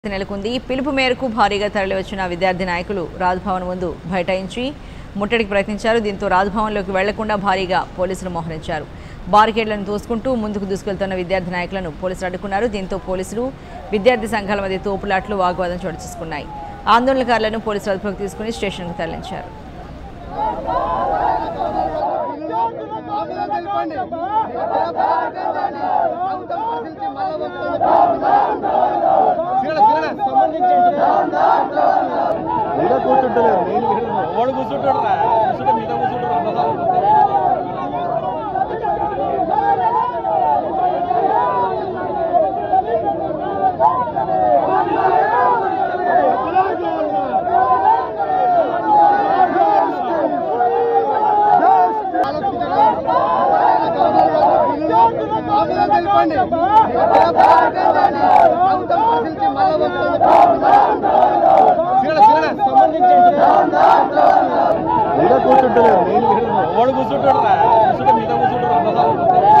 నెలకొంది పిలుపు మేరకు భారీగా తరలివచ్చిన విద్యార్థి నాయకులు రాజ్భవన్ ముందు బైఠాయించి ముట్టడికి ప్రయత్నించారు దీంతో రాజ్భవన్లోకి వెళ్లకుండా భారీగా పోలీసులు మోహరించారు బారికేడ్లను తోసుకుంటూ ముందుకు దూసుకెళ్తున్న విద్యార్థి నాయకులను పోలీసులు అడ్డుకున్నారు దీంతో పోలీసులు విద్యార్థి సంఘాల మధ్య తోపులాట్లు వాగ్వాదం చోటు చేసుకున్నాయి ఆందోళనకారులను పోలీసులు అదుపులోకి తీసుకుని స్టేషన్కు తరలించారు మీద కూర్చుంటలేదు మెయిన్ వాడు కూర్చుంటాడు రా కూర్చుంటే మీద కూర్చుంటాడు అన్నదానం మీద కూర్చుంటలేదు మెయిన్ వాడు కూర్చుంటాడు రా కూర్చుంటే మీద కూర్చుంటాడు అన్నదానం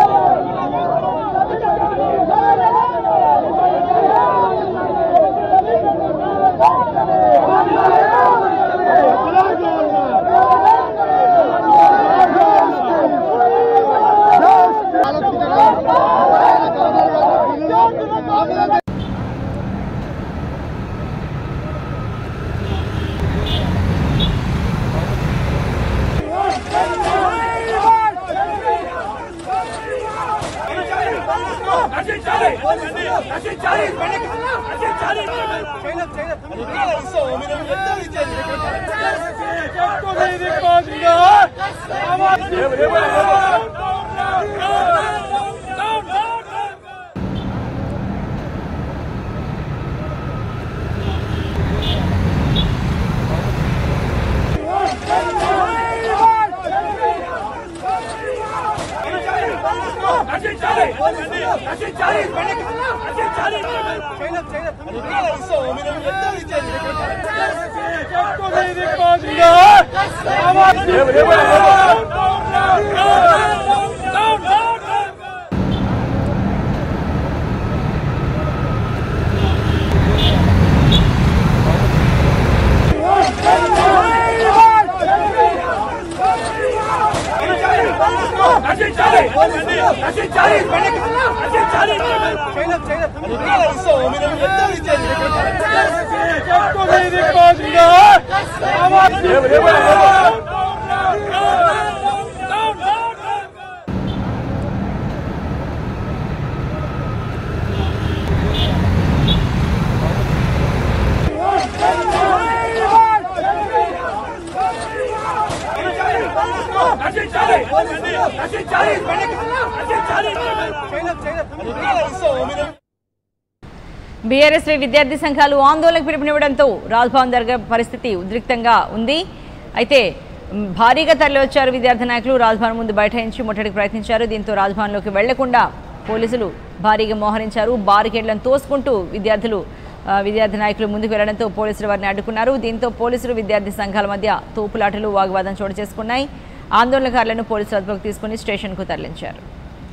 బీఆర్ఎస్వై విద్యార్థి సంఘాలు ఆందోళనకు పిలుపునివ్వడంతో రాజ్భవన్ దగ్గర పరిస్థితి ఉద్రిక్తంగా ఉంది అయితే మ్, భారీగా తరలివచ్చారు విద్యార్థి నాయకులు రాజ్భవన్ ముందు బైఠాయించి ముట్టడికి ప్రయత్నించారు దీంతో రాజ్భవన్లోకి వెళ్లకుండా పోలీసులు భారీగా మోహరించారు బారికేడ్లను తోసుకుంటూ విద్యార్థులు ఆ, విద్యార్థి నాయకులు ముందుకు వెళ్లడంతో పోలీసులు వారిని అడ్డుకున్నారు దీంతో పోలీసులు విద్యార్థి సంఘాల మధ్య తోపులాటలు వాగ్వాదం చోటు చేసుకున్నాయి ఆందోళనకారులను పోలీసులు అదుపులోకి తీసుకుని స్టేషన్కు తరలించారు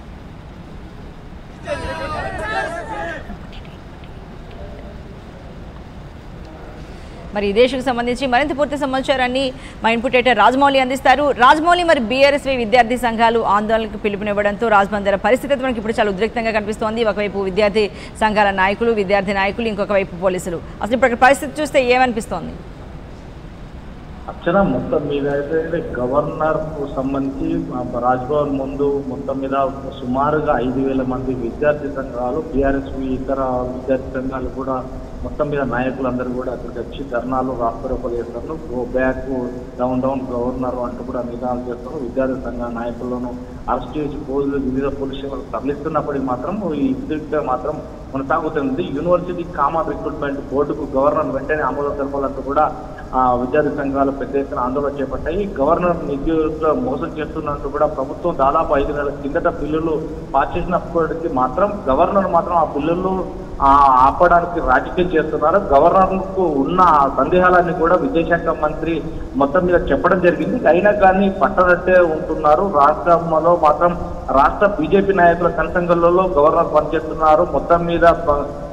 మరి ఈ దేశకు సంబంధించి మరింత పూర్తి సమాచారాన్ని మా ఇన్పుట్ ఎడిటర్ రాజమౌళి అందిస్తారు రాజమౌళి మరి బీఆర్ఎస్వై విద్యార్థి సంఘాలు ఆందోళనకు పిలుపునివ్వడంతో రాజబందర పరిస్థితి అయితే మనకి ఇప్పుడు చాలా ఉద్రిక్తంగా కనిపిస్తోంది ఒకవైపు విద్యార్థి సంఘాల నాయకులు విద్యార్థి నాయకులు ఇంకొక వైపు పోలీసులు అసలు ఇప్పుడు అక్కడ పరిస్థితి చూస్తే ఏమనిపిస్తోంది అక్షర మొత్తం మీద అయితే గవర్నర్ కు సంబంధించి ఆ, రాజ్భవన్ ముందు మొత్తం మీద సుమారుగా ఐదు వేల మంది విద్యార్థి సంఘాలు బీఆర్ఎస్ ఇతర విద్యార్థి సంఘాలు కూడా మొత్తం మీద నాయకులందరూ కూడా అక్కడికి వచ్చి ధర్నాలు రాష్ట్రపతి చేస్తారు go back down down governor అంటూ కూడా నిదానాలు చేస్తారు విద్యార్థి సంఘ నాయకులను అరెస్ట్ చేసి పోలీసులు వివిధ పోలీస్ స్టేషన్లకు తరలిస్తున్నప్పటికీ మాత్రం ఈ ఉద్రిక్త మాత్రం కొనసాగుతుంది యూనివర్సిటీ కామన్ రిక్రూట్మెంట్ బోర్డుకు గవర్నర్ వెంటనే ఆమోదం తెలపాలంటూ కూడా ఆ విద్యార్థి సంఘాలు పెద్ద ఎత్తున ఆందోళన చేపట్టాయి గవర్నర్ నిధులతో మోసం చేస్తున్నట్టు కూడా ప్రభుత్వం దాదాపు ఐదు నెలల కిందట బిల్లులు పాస్ చేసినప్పటికీ మాత్రం గవర్నర్ మాత్రం ఆ బిల్లులు ఆ, ఆపడానికి రాజకీయం చేస్తున్నారు గవర్నర్ కు ఉన్న సందేహాలన్నీ కూడా విదేశాంగ మంత్రి మొత్తం మీద చెప్పడం జరిగింది అయినా కానీ పట్టనట్టే ఉంటున్నారు రాష్ట్రంలో మాత్రం రాష్ట్ర బీజేపీ నాయకుల కనసంగంలో గవర్నర్ పనిచేస్తున్నారు మొత్తం మీద ప-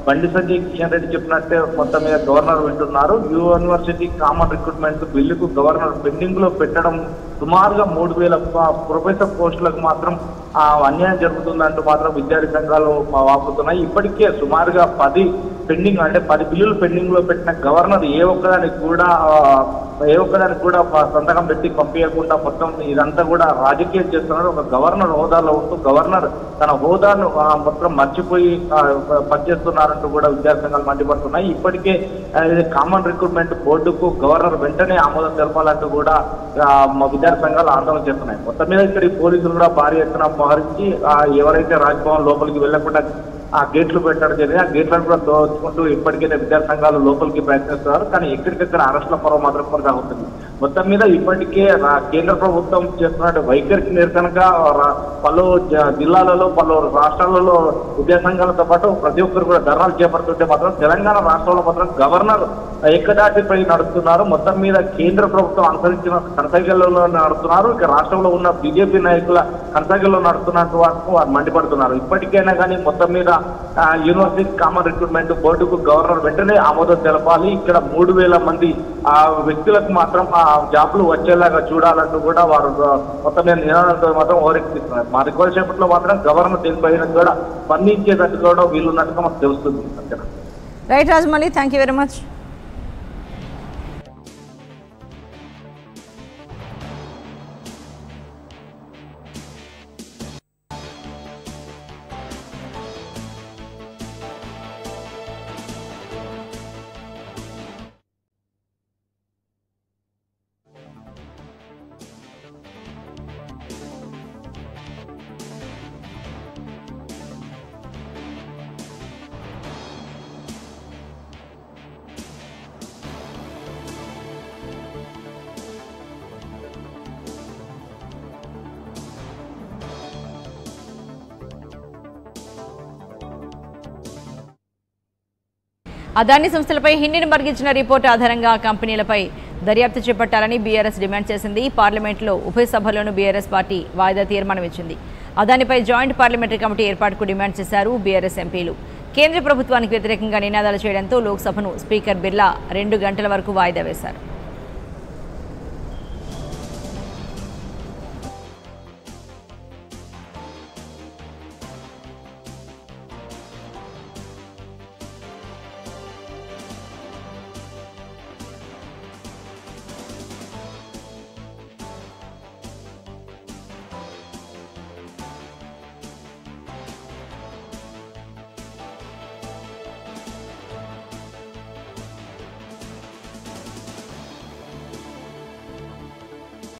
బండి సంజయ్ కిషన్ రెడ్డి చెప్పినట్టే మొత్తం మీద గవర్నర్ వింటున్నారు యూనివర్సిటీ కామన్ రిక్రూట్మెంట్ బిల్లుకు గవర్నర్ పెండింగ్ లో పెట్టడం సుమారుగా మూడు వేల ప- ప్రొఫెసర్ పోస్టులకు మాత్రం ఆ, అన్యాయం జరుగుతుందంటూ మాత్రం విద్యార్థి సంఘాలు మా వాపుతున్నాయి ఇప్పటికే సుమారుగా పది పెండింగ్ అంటే పది బిల్లులు పెండింగ్ లో పెట్టిన గవర్నర్ ఏ ఒక్కదానికి కూడా ఆ, ఏ ఒక్కదానికి కూడా ప- సంతకం పెట్టి పంపించకుండా మొత్తం ఇదంతా కూడా రాజకీయం చేస్తున్నారు ఒక గవర్నర్ హోదాలో ఉంటూ గవర్నర్ తన హోదాను ఆ, మొత్తం మర్చిపోయి ఆ, పనిచేస్తున్నారంటూ కూడా విద్యార్థి సంఘాలు మండిపడుతున్నాయి ఇప్పటికే ఆ, ఇది కామన్ రిక్రూట్మెంట్ బోర్డుకు గవర్నర్ వెంటనే ఆమోదం తెలపాలంటూ కూడా ఆ, మా విద్యార్థి సంఘాలు ఆందోళన చేస్తున్నాయి మొత్తం మీద ఇక్కడ ఈ పోలీసులు కూడా భారీ ఎత్తున మోహరించి ఆ, ఎవరైతే రాజ్భవన్ లోపలికి వెళ్లకుండా ఆ గేట్లు పెట్టడం జరిగింది ఆ గేట్లను కూడా దోచుకుంటూ ఇప్పటికైతే విద్యార్థి సంఘాలు లోపలికి ప్రయత్నిస్తున్నారు కానీ ఎక్కడికక్కడ అరెస్టుల పర్వం మాత్రం కొనసాగుతుంది మొత్తం మీద ఇప్పటికే రా- కేంద్ర ప్రభుత్వం చేస్తున్న వైఖరికి నిరసనగా రా- పలు జ- జిల్లాలలో పలు రాష్ట్రాలలో విద్యా సంఘాలతో పాటు ప్రతి ఒక్కరు కూడా ధర్నాలు చేపడుతుంటే మాత్రం తెలంగాణ రాష్ట్రంలో మాత్రం గవర్నర్ ఏకదాటిపై నడుస్తున్నారు మొత్తం మీద కేంద్ర ప్రభుత్వం అనుసరించిన కనసాగిల్లో నడుస్తున్నారు ఇక రాష్ట్రంలో ఉన్న బీజేపీ నాయకుల కనసాగిల్లో నడుస్తున్నట్టు వరకు వారు మండిపడుతున్నారు ఇప్పటికైనా కానీ మొత్తం మీద ఆ, యూనివర్సిటీ కామన్ రిక్రూట్మెంట్ బోర్డుకు గవర్నర్ వెంటనే ఆమోదం తెలపాలి ఇక్కడ మూడు వేల మంది ఆ వ్యక్తులకు మాత్రం ఆ జాబ్లు వచ్చేలాగా చూడాలంటూ కూడా వారు ఆ, మొత్తం మీద నినాదంతో మాత్రం ఓరెక్కిస్తున్నారు మా రిక్వెస్ట్ చేపట్లో మాత్రం గవర్నర్ దీనిపైన కూడా స్పందించేటట్టు కూడా వీళ్ళున్నట్టుగా మాకు తెలుస్తుంది అంతేనా right Rajamouli thank you very much Adani సంస్థలపై హిండింబర్గ్ ఇచ్చిన రిపోర్టు ఆధారంగా కంపెనీలపై దర్యాప్తు చేపట్టాలని బీఆర్ఎస్ డిమాండ్ చేసింది పార్లమెంట్లో ఉభయ సభల్లోనూ బీఆర్ఎస్ పార్టీ వాయిదా తీర్మానం ఇచ్చింది అదానిపై జాయింట్ పార్లమెంటరీ కమిటీ ఏర్పాటుకు డిమాండ్ చేశారు బీఆర్ఎస్ ఎంపీలు కేంద్ర ప్రభుత్వానికి వ్యతిరేకంగా నినాదాలు చేయడంతో లోక్సభను స్పీకర్ బిర్లా రెండు గంటల వరకు వాయిదా వేశారు